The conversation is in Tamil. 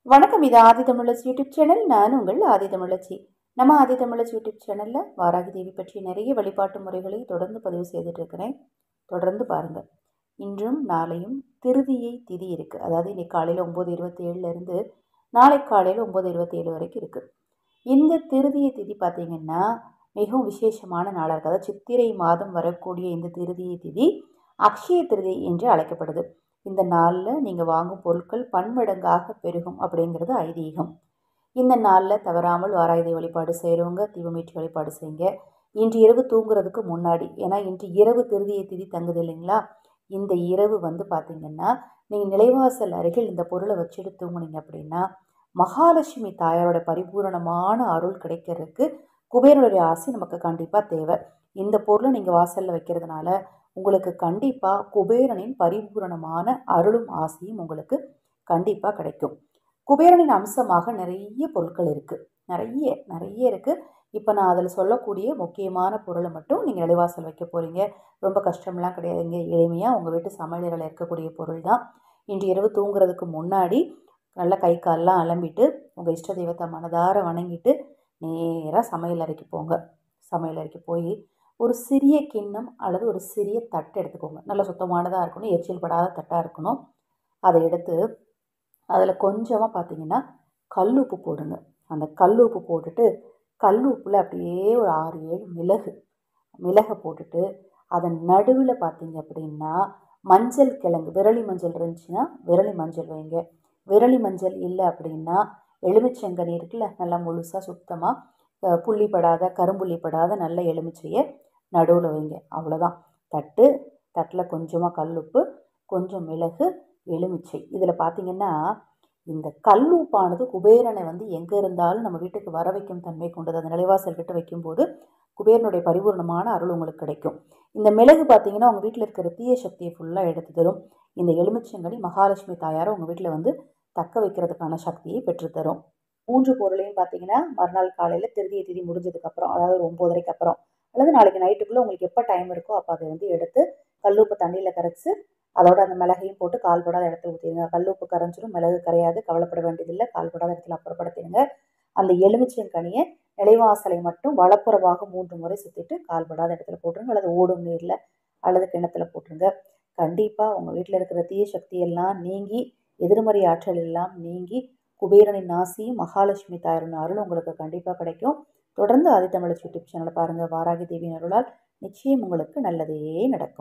வணக்கம் இது ஆதி தமிழச்சி யூடியூப் சேனல் நான் உங்கள் ஆதி தமிழச்சி நம்ம ஆதி தமிழச்சி யூடியூப் சேனலில் வாராகி தேவி பற்றி நிறைய வழிபாட்டு முறைகளை தொடர்ந்து பதிவு செய்துட்டு இருக்கிறேன் தொடர்ந்து பாருங்கள் இன்றும் நாளையும் திருதியை திதி இருக்குது அதாவது இன்னைக்கு காலையில் ஒம்பது இருபத்தி ஏழுலேருந்து நாளை காலையில் ஒம்பது இருபத்தி ஏழு வரைக்கும் இருக்குது இந்த திருதியை திதி பார்த்திங்கன்னா மிகவும் விசேஷமான நாளாக இருக்குது அதாவது சித்திரை மாதம் வரக்கூடிய இந்த திருதியை திதி அக்ஷய திருதி என்று அழைக்கப்படுது இந்த நாளில் நீங்கள் வாங்கும் பொருட்கள் பன்மடங்காக பெருகும் அப்படிங்கிறது ஐதீகம் இந்த நாளில் தவறாமல் வாராயுதை வழிபாடு செய்கிறவங்க தீபமீற்றி வழிபாடு செய்யுங்க இன்று இரவு தூங்குறதுக்கு முன்னாடி ஏன்னா இன்று இரவு திருதியை திதி தங்குது இல்லைங்களா இந்த இரவு வந்து பார்த்திங்கன்னா நீங்கள் நிலைவாசல் அருகில் இந்த பொருளை வச்சுட்டு தூங்குனீங்க அப்படின்னா மகாலட்சுமி தாயாரோட பரிபூரணமான அருள் கிடைக்கிறதுக்கு குபேரனுடைய ஆசை நமக்கு கண்டிப்பாக தேவை இந்த பொருளை நீங்கள் வாசலில் வைக்கிறதுனால உங்களுக்கு கண்டிப்பாக குபேரனின் பரிபூரணமான அருளும் ஆசையும் உங்களுக்கு கண்டிப்பாக கிடைக்கும் குபேரனின் அம்சமாக நிறைய பொருட்கள் இருக்குது நிறைய நிறைய இருக்குது இப்போ நான் அதில் சொல்லக்கூடிய முக்கியமான பொருளை மட்டும் நீங்கள் நிலைவாசல் வைக்க போகிறீங்க ரொம்ப கஷ்டம்லாம் கிடையாதுங்க எளிமையாக உங்கள் வீட்டு சமையலறையில் இருக்கக்கூடிய பொருள் தான் இன்று இரவு தூங்குறதுக்கு முன்னாடி நல்லா கை கால்லாம் அலம்பிட்டு உங்கள் இஷ்ட தெய்வத்தை மனதார வணங்கிட்டு நேராக சமையல் அறைக்கு போங்க சமையல் அறைக்கு போய் ஒரு சிறிய கிண்ணம் அல்லது ஒரு சிறிய தட்டு எடுத்துக்கோங்க நல்ல சுத்தமானதாக இருக்கணும் எச்சில் படாத தட்டாக இருக்கணும் அதை எடுத்து அதில் கொஞ்சமாக பார்த்தீங்கன்னா கல் உப்பு போடுங்க அந்த கல் உப்பு போட்டுட்டு கல் உப்பில் அப்படியே ஒரு ஆறு ஏழு மிளகு மிளகை போட்டுட்டு அதன் நடுவில் பார்த்தீங்க அப்படின்னா மஞ்சள் கிழங்கு விரலி மஞ்சள் இருந்துச்சுன்னா விரலி மஞ்சள் வைங்க விரலி மஞ்சள் இல்லை அப்படின்னா எலுமிச்சங்கனி இருக்குல்ல நல்லா முழுசாக சுத்தமாக புள்ளிப்படாத கரும்புள்ளிப்படாத நல்ல எலுமிச்சையை நடுவில் வைங்க அவ்வளோதான் தட்டு தட்டில் கொஞ்சமாக கல்லுப்பு கொஞ்சம் மிளகு எலுமிச்சை இதில் பார்த்திங்கன்னா இந்த கல்லுப்பானது குபேரனை வந்து எங்கே இருந்தாலும் நம்ம வீட்டுக்கு வர வைக்கும் தன்மை கொண்டது அந்த நிலைவாசல் கிட்ட வைக்கும்போது குபேரனுடைய பரிபூர்ணமான அருள் உங்களுக்கு கிடைக்கும் இந்த மிளகு பார்த்தீங்கன்னா உங்கள் வீட்டில் இருக்கிற தீய சக்தியை ஃபுல்லாக எடுத்து தரும் இந்த எலுமிச்சங்கனி மகாலட்சுமி தாயாரை உங்கள் வீட்டில் வந்து தக்க வைக்கிறதுக்கான சக்தியை பெற்றுத்தரும் மூன்று பொருளையும் பார்த்தீங்கன்னா மறுநாள் காலையில் திருதிய திதி முடிஞ்சதுக்கப்புறம் அதாவது ஒரு ஒம்போதரைக்கு அப்புறம் அல்லது நாளைக்கு நைட்டுக்குள்ளே உங்களுக்கு எப்போ டைம் இருக்கோ அப்போ அதை வந்து எடுத்து கல்லுப்பு தண்ணியில் கரைச்சி அதோட அந்த மிளகையும் போட்டு கால்படாத இடத்துல ஊற்றிடுங்க கல்லுப்பு கரைஞ்சிடும் மிளகு கரையாது கவலைப்பட வேண்டியதில்லை கால்படாத இடத்துல அப்புறப்படுத்திடுங்க அந்த எலுமிச்சங்கனியை நிலைவாசலை மட்டும் வளப்புறமாக மூன்று முறை சுற்றிட்டு கால்படாத இடத்துல போட்டுருங்க அல்லது ஓடும் நீரில் அல்லது கிணத்துல போட்டுருங்க கண்டிப்பாக உங்கள் வீட்டில் இருக்கிற தீய சக்தியெல்லாம் நீங்கி எதிர்மறை ஆற்றல் எல்லாம் நீங்கி குபேரனின் நாசியும் மகாலட்சுமி தாயாரின் அருள் உங்களுக்கு கண்டிப்பாக கிடைக்கும் தொடர்ந்து ஆதித்தமிழ் யூடியூப் சேனலை பாருங்கள் வாராகி தேவியின் அருளால் நிச்சயம் உங்களுக்கு நல்லதே நடக்கும்